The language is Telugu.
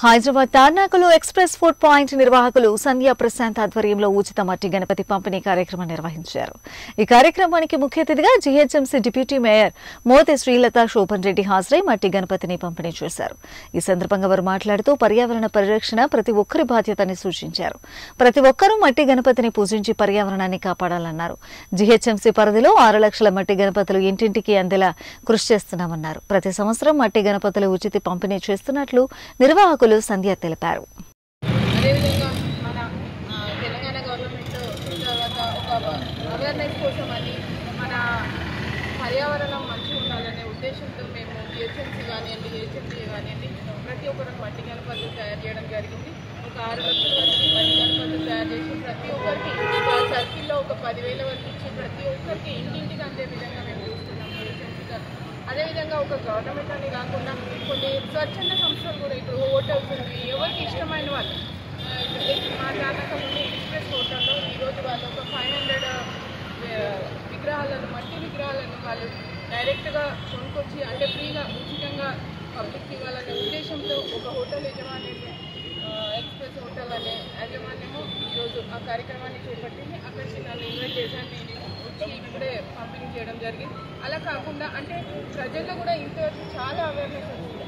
హైదరాబాద్ తార్నాకలో ఎక్స్ప్రెస్ ఫుడ్ పాయింట్ నిర్వాహకులు సంధ్యా ప్రశాంత్ ఆధ్వర్యంలో ఉచిత మట్టి గణపతి పంపిణీ కార్యక్రమం నిర్వహించారు ఈ కార్యక్రమానికి ముఖ్య అతిథిగా GHMC deputy mayor Mothe Srilatha Shobhan Reddy హాజరై మట్టి గణపతిని పంపిణీ చేశారు ఈ సందర్భంగా వారు మాట్లాడుతూ పర్యావరణ పరిరక్షణ ప్రతి ఒక్కరి బాధ్యతని సూచించారు ప్రతి ఒక్కరూ మట్టి గణపతిని పూజించి పర్యావరణాన్ని కాపాడాలన్నారు జీహెచ్ఎంసీ పరిధిలో ఆరు లక్షల మట్టి గణపతులు ఇంటింటికి అందేలా కృషి చేస్తున్నామన్నారు ప్రతి సంవత్సరం మట్టి గణపతులు ఉచిత పంపిణీ చేస్తున్నట్లు నిర్వాహకులు సంధ్య తెలిపారు అదేవిధంగా మన ఆ, తెలంగాణ గవర్నమెంట్ తర్వాత ఒక అవేర్నెస్ కోసం అని మన పర్యావరణం మంచిగా ఉండాలనే ఉద్దేశంతో మేము జిహెచ్ఎంసీ కానివ్వండి హెచ్ఎంసీ కానివ్వండి ప్రతి ఒక్కరు మట్టి గణపతులు తయారు చేయడం జరిగింది ఒక ఆరు లక్షల వరకు మట్టి గణపతులు తయారు చేసి ప్రతి ఒక్కరికి ఒక సర్కిల్లో ఒక పదివేల వరకు ఇచ్చి ప్రతి ఒక్కరికి ఇంటింటికి అందే విధంగా మేము చూస్తున్నాం జిహెచ్ఎంసీ గారు అదేవిధంగా ఒక గవర్నమెంట్ అని కాకుండా కొన్ని స్వచ్ఛంద సంస్థలు కూడా ఇప్పుడు హోటల్స్ ఉన్నాయి ఎవరికి ఇష్టమైన వాళ్ళు ఆ, ఇప్పుడు మా జాతకంలోని ఎక్స్ప్రెస్ హోటల్లో ఈరోజు వాళ్ళు ఒక ఫైవ్ హండ్రెడ్ విగ్రహాలను మట్టి విగ్రహాలను వాళ్ళు డైరెక్ట్గా కొనుక్కొచ్చి అంటే ఫ్రీగా ఉచితంగా పబ్లిక్ ఇవ్వాలనే ఉద్దేశంతో ఒక హోటల్ యజమాని ఆ, ఎక్స్ప్రెస్ హోటల్ అనే యాజమాన్యము ఈరోజు ఆ కార్యక్రమాన్ని చేపట్టింది అక్కడికి నన్ను ఇన్వైట్ చేశాను నేను వచ్చి ఇప్పుడే పంపిణీ చేయడం జరిగింది అలా కాకుండా అంటే ప్రజల్లో కూడా ఇంతవరకు చాలా అవేర్నెస్ వచ్చింది